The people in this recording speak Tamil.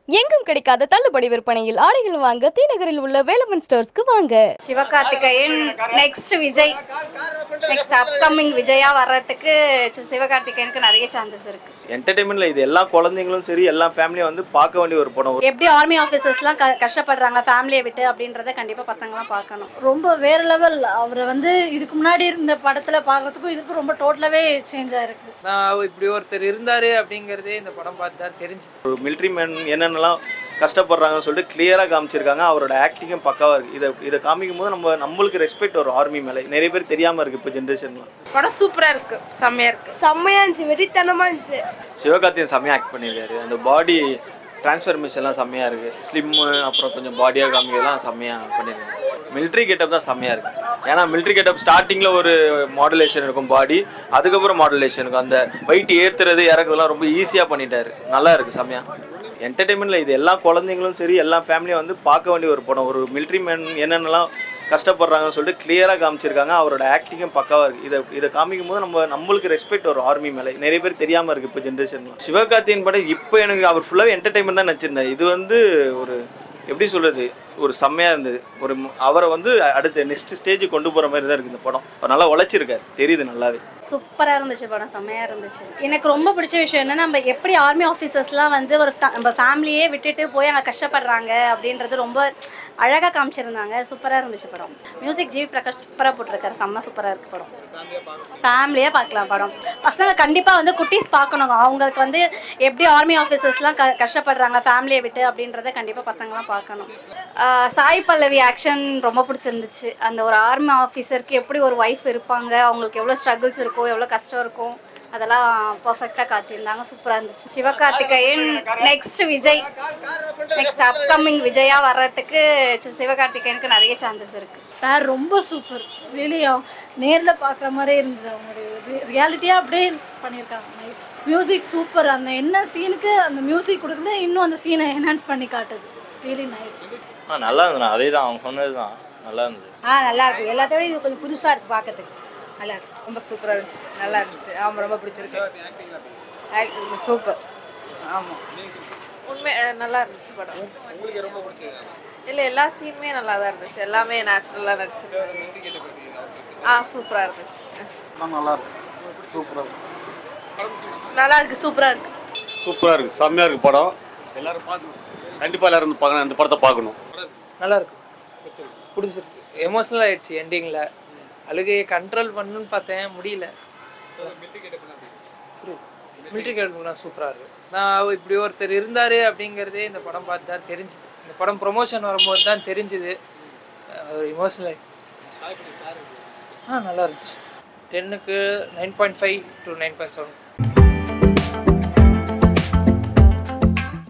எங்கும் கிடைக்காத தள்ளுபடி விற்பனையில் ஆடைகள் வாங்க தீநகரில் உள்ள வேலமன் ஸ்டோர்ஸ்க்கு வாங்க Sivakarthikeyan next Vijay next upcoming விஜயா வர்றதுக்கு சி- சிவகார்த்திகேயனுக்கு நிறைய சான்சஸ் இருக்கு என்டர்டைன்மெண்ட்ல இது எல்லா குழந்தைங்களும் சரி எல்லா ஃபேமிலியும் வந்து பார்க்க வேண்டிய ஒரு படம் எப்படி ஆர்மி ஆஃபீஸர்ஸ்லாம் க கஷ்டப்படுறாங்க ஃபேமிலியை விட்டு அப்படின்றத கண்டிப்பாக பசங்களாம் பார்க்கணும் ரொம்ப வேற லெவல் அவரை வந்து இதுக்கு முன்னாடி இருந்த படத்துல பார்க்கறதுக்கும் இதுக்கும் ரொம்ப டோட்டலாவே சேஞ்ச் ஆயிருக்கு நான் இப்படி ஒருத்தர் இருந்தாரு அப்படிங்கறதே இந்த படம் பார்த்து தான் தெரிஞ்சுது ஒரு மிலிட்ரி மேன் என்னென்னலாம் கஷ்டப்படுறாங்கன்னு சொல்லிட்டு கிளியராக காமிச்சிருக்காங்க அவரோட ஆக்டிங்கும் பக்காவாக இருக்குது இதை இதை காமிக்கும் போது நம்ம நம்மளுக்கு ரெஸ்பெக்ட் ஒரு ஆர்மி மேலே நிறைய பேர் தெரியாமல் இருக்குது இப்போ ஜென்ரேஷன்லாம் படம் சூப்பரா இருக்கு செம்மையா இருக்கு செம்மையா இருந்துச்சு வெறித்தனமா இருந்துச்சு சிவகார்த்தியன் செம்மையாக ஆக்ட் பண்ணியிருக்காரு அந்த பாடி டிரான்ஸ்ஃபர்மேஷன்லாம் செம்மையாக இருக்குது ஸ்லிம்மு அப்புறம் கொஞ்சம் பாடியாக காமிக்கிறதுலாம் செம்மையாக பண்ணியிருக்காங்க மிலிட்ரி கெட்டப் தான் செம்மையாக இருக்குது ஏன்னா மிலிட்ரி கெட்டப் ஸ்டார்டிங்கில் ஒரு மாடுலேஷன் இருக்கும் பாடி அதுக்கப்புறம் மாடுலேஷன் இருக்கும் அந்த வெயிட் ஏற்றுறது இறக்குறதுலாம் ரொம்ப ஈஸியாக பண்ணிட்டாரு நல்லா இருக்குது செம்மையாக என்டர்டைன்மெண்ட்டில் இது எல்லா குழந்தைங்களும் சரி எல்லா ஃபேமிலியும் வந்து பார்க்க வேண்டிய ஒரு படம் ஒரு மிலிட்ரி மேன் என்னென்னலாம் கஷ்டப்படுறாங்கன்னு சொல்லிட்டு கிளியராக காமிச்சிருக்காங்க அவரோட ஆக்டிங்கும் பக்காவாக இருக்குது இதை இதை காமிக்கும் போது நம்ம நம்மளுக்கு ரெஸ்பெக்ட் ஒரு ஆர்மி மேலே நிறைய பேர் தெரியாமல் இருக்குது இப்போ ஜென்ரேஷன்லாம் சிவகார்த்தியன் படம் இப்போ எனக்கு அவர் ஃபுல்லாகவே என்டர்டைன்மெண்ட் தான் நடிச்சிருந்தேன் இது வந்து ஒரு எப்படி சொல்கிறது ஒரு செம்மையாக இருந்தது ஒரு ம- அவரை வந்து அடுத்த நெக்ஸ்ட் ஸ்டேஜ் கொண்டு போகிற மாதிரி தான் இருக்குது இந்த படம் அவர் நல்லா உழைச்சிருக்காரு தெரியுது நல்லாவே சூப்பராக இருந்துச்சு படம் செம்மையாக இருந்துச்சு எனக்கு ரொம்ப பிடிச்ச விஷயம் என்ன நம்ம எப்படி ஆர்மி ஆஃபீஸர்ஸ்லாம் வந்து ஒரு fa- நம்ம ஃபேமிலியே விட்டுட்டு போய் அங்கே கஷ்டப்படுறாங்க அப்படின்றது ரொம்ப அழகாக காமிச்சிருந்தாங்க சூப்பராக இருந்துச்சு படம் மியூசிக் ஜிவி பிரகாஷ் சூப்பராக போட்டிருக்காரு செம்ம சூப்பராக இருக்கு படம் ஃபேமிலியாக பார்க்கலாம் படம் பசங்க கண்டிப்பாக வந்து குட்டீஸ் பார்க்கணும் அவங்களுக்கு வந்து எப்படி ஆர்மி ஆஃபீஸர்ஸ்லாம் க கஷ்டப்படுறாங்க ஃபேமிலியை விட்டு அப்படின்றத கண்டிப்பாக பசங்களாம் பார்க்கணும் ஆஹ் சாய் பல்லவி ஆக்ஷன் ரொம்ப பிடிச்சிருந்துச்சு அந்த ஒரு ஆர்மி ஆஃபீஸருக்கு எப்படி ஒரு ஒய்ஃப் இருப்பாங்க அவங்களுக்கு எவ்வளோ ஸ்ட்ரகிள்ஸ் இருக்கும் எவ்வளோ கஷ்டம் இருக்கும் அதெல்லாம் பர்ஃபெக்டாக காட்டியிருந்தாங்க சூப்பராக இருந்துச்சு Sivakarthikeyan next Vijay next upcoming விஜயா வர்றதுக்கு சி- சிவகார்த்திகேயனுக்கு நிறைய சான்சஸ் இருக்கு வேற ரொம்ப சூப்பர் வெளியே நேர்ல பார்க்குற மாதிரியே இருந்தது அவங்களுடைய ரியாலிட்டியா அப்படியே பண்ணியிருக்காங்க நைஸ் மியூசிக் சூப்பர் அந்த என்ன சீனுக்கு அந்த மியூசிக் கொடுக்குறது இன்னும் அந்த சீனை என்ஹான்ஸ் பண்ணி காட்டுது ரியலி நைஸ் ஆ நல்லா இருந்ததுண்ணா அதே தான் அவங்க சொன்னது தான் நல்லா இருந்தது ஆ நல்லா இருக்கு எல்லாத்த விட இது கொஞ்சம் புதுசா இருக்கு பார்க்கறதுக்கு நல்லா இருக்கு ரொம்ப சூப்பரா இருந்துச்சு நல்லா இருந்துச்சு ஆமா ரொம்ப பிடிச்சிருக்கு சூப்பர் ஆமா உண்மை அஹ், நல்லா இருந்துச்சு படம் இல்ல எல்லா சீனுமே நல்லா தான் இருந்துச்சு எல்லாமே நேச்சுரலா நடிச்சிருக்கு ஆ சூப்பரா இருந்துச்சு நல்லா இருக்கு சூப்பரா இருக்கு சூப்பராக இருக்குது செம்மையாக இருக்குது படம் எல்லாரும் பார்க்கணும் கண்டிப்பாக எல்லாரும் வந்து பார்க்கணும் இந்த படத்தை பார்க்கணும் நல்லா இருக்கு பிடிச்சிருக்கு எமோஷனல் ஆயிடுச்சு எண்டிங்கில் அழுகையை கண்ட்ரோல் பண்ணணும்னு பார்த்தேன் முடியல மிலிட்ரி கேட்லாம் சூப்பராக இருக்கு நான் இப்படி ஒருத்தர் இருந்தாரு அப்படிங்கிறதே இந்த படம் பார்த்து தான் தெரிஞ்சுது இந்த படம் ப்ரொமோஷன் வரும்போது தான் தெரிஞ்சுது இமோஷனல் ஆயிடுச்சு ஆ நல்லா இருந்துச்சு டென்னுக்கு nine point five to nine point seven